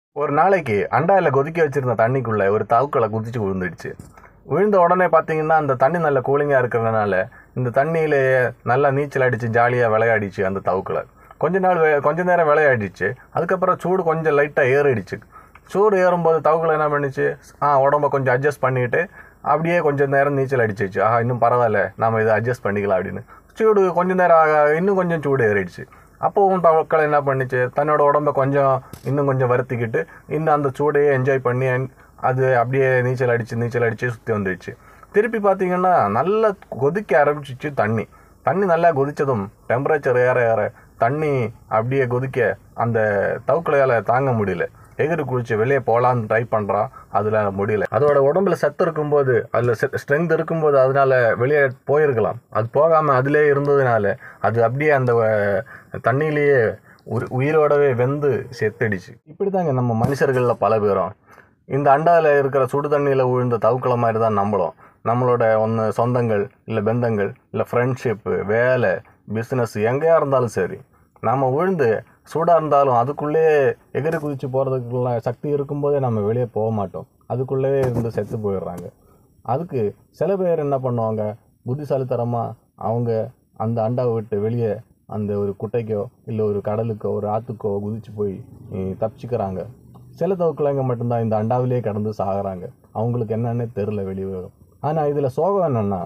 ஒரு நாளைக்கு அண்டாவில் கொதிக்க வச்சிருந்த தண்ணிக்குள்ளே ஒரு தவுக்களை குதிச்சு விழுந்துடுச்சு விழுந்த உடனே பார்த்தீங்கன்னா அந்த தண்ணி நல்ல கூலிங்காக இருக்கிறதுனால இந்த தண்ணியிலேயே நல்லா நீச்சல் அடித்து ஜாலியாக விளையாடிச்சு அந்த தவுக்களை கொஞ்ச நாள் வே- கொஞ்ச நேரம் விளையாடிச்சு அதுக்கப்புறம் சூடு கொஞ்சம் லைட்டாக ஏறிடுச்சு சூடு ஏறும்போது தவுக்களை என்ன பண்ணிச்சு ஆ உடம்ப கொஞ்சம் அட்ஜஸ்ட் பண்ணிட்டு அப்படியே கொஞ்சம் நேரம் நீச்சல் அடிச்சிச்சு ஆஹா இன்னும் பரவாயில்ல நாம இதை அட்ஜஸ்ட் பண்ணிக்கலாம் அப்படின்னு சூடு கொஞ்ச நேரம் ஆக இன்னும் கொஞ்சம் சூடு ஏறிடுச்சு அப்போவும் தவக்கள் என்ன பண்ணுச்சு தன்னோட உடம்ப கொஞ்சம் இன்னும் கொஞ்சம் வருத்திக்கிட்டு இன்னும் அந்த சூடையே என்ஜாய் பண்ணி and அது அப்படியே நீச்சல் அடித்து நீச்சல் அடித்து சுற்றி வந்துடுச்சு திருப்பி பார்த்தீங்கன்னா நல்லா கொதிக்க ஆரம்பிச்சிச்சு தண்ணி தண்ணி நல்லா கொதிச்சதும் டெம்பரேச்சர் ஏற ஏற தண்ணி அப்படியே கொதிக்க அந்த தவுக்கலையால் தாங்க முடியல எகிரி குளிச்சு வெளியே போகலான்னு ட்ரை பண்ணுறான் அதில் முடியல அதோட உடம்புல சத்து இருக்கும்போது அதில் ஸ்ட்ரென்த் இருக்கும்போது அதனால வெளியே போயிருக்கலாம் அது போகாமல் அதிலே இருந்ததுனால அது அப்படியே அந்த அஹ், தண்ணியிலேயே உரு- உயிரோடவே வெந்து செத்துடுச்சு இப்படி தாங்க நம்ம மனுஷர்களில் பல பேரும் இந்த அண்டாவில் இருக்கிற சுடு தண்ணியில் விழுந்த தவுக்களை மாதிரி தான் நம்மளும் நம்மளோட ஒன்று சொந்தங்கள் இல்லை பந்தங்கள் இல்லை ஃப்ரெண்ட்ஷிப்பு வேலை பிஸ்னஸ் எங்கேயா இருந்தாலும் சரி நம்ம விழுந்து சூடாக இருந்தாலும் அதுக்குள்ளேயே எகிரி குதிச்சு போகிறதுக்குள்ள சக்தி இருக்கும்போதே நம்ம வெளியே போக மாட்டோம் அதுக்குள்ளேயே இருந்து செத்து போயிடுறாங்க அதுக்கு சில பேர் என்ன பண்ணுவாங்க புத்திசாலித்தனமாக அவங்க அந்த அண்டாவை விட்டு வெளியே அந்த ஒரு குட்டைக்கோ இல்லை ஒரு கடலுக்கோ ஒரு ஆற்றுக்கோ குதிச்சு போய் eh, தப்பிச்சுக்கிறாங்க சில தவக்கலைங்க மட்டும்தான் இந்த அண்டாவிலேயே கடந்து சாகுறாங்க அவங்களுக்கு என்னன்னே தெரில வெளியே ஆனால் இதில் சோகம் என்னன்னா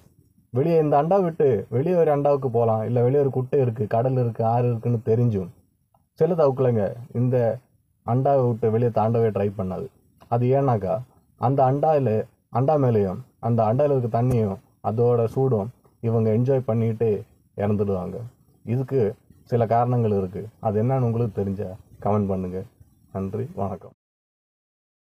வெளியே இந்த அண்டா விட்டு வெளியே ஒரு அண்டாவுக்கு போகலாம் இல்லை வெளியே ஒரு குட்டை இருக்குது கடல் இருக்குது ஆறு இருக்குன்னு தெரிஞ்சும் சில தவக்கலைங்க இந்த அண்டாவை விட்டு வெளியே தாண்டவே ட்ரை பண்ணாது அது ஏன்னாக்கா அந்த அண்டாவில் அண்டா மேலேயும் அந்த அண்டாவில் இருக்க தண்ணியும் அதோட சூடும் இவங்க என்ஜாய் பண்ணிட்டு இறந்துடுவாங்க இதுக்கு சில காரணங்கள் இருக்குது அது என்னன்னு உங்களுக்கு தெரிஞ்ச கமெண்ட் பண்ணுங்கள் நன்றி வணக்கம்